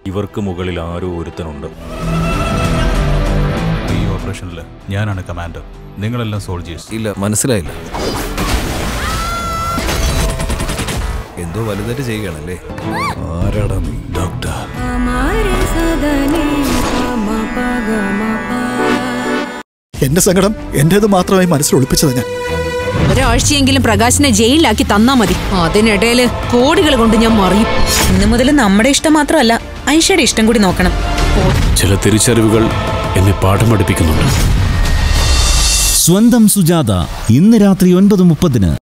ഇവർക്ക് മുകളിൽ ആരോ ഒരുത്തനുണ്ട് ഈ ഓപ്പറേഷനിൽ ഞാനാണ് കമാൻഡർ നിങ്ങളെല്ലാം സോൾജേഴ്സ് ഇല്ല മനസ്സിലായില്ല എന്തോ വലുതായിട്ട് ചെയ്യുകയാണല്ലേ ആരാടാ നീ ഡോക്ടർ എന്റെ സങ്കടം എന്റേത് മാത്രമായി മനസ്സിൽ ഒളിപ്പിച്ചത് ഞാൻ ഒരാഴ്ചയെങ്കിലും പ്രകാശിനെ ജയിലിലാക്കി തന്നാ മതി അതിനിടയില് കോടികൾ കൊണ്ട് ഞാൻ മറിയും ഇന്നു മുതൽ നമ്മുടെ ഇഷ്ടം മാത്രമല്ല ഐഷയുടെ ഇഷ്ടം കൂടി നോക്കണം ചില തിരിച്ചറിവുകൾ എന്നെ പാഠം പഠിപ്പിക്കുന്നുണ്ട് സ്വന്തം സുജാത ഇന്ന് രാത്രി ഒൻപത് മുപ്പതിന്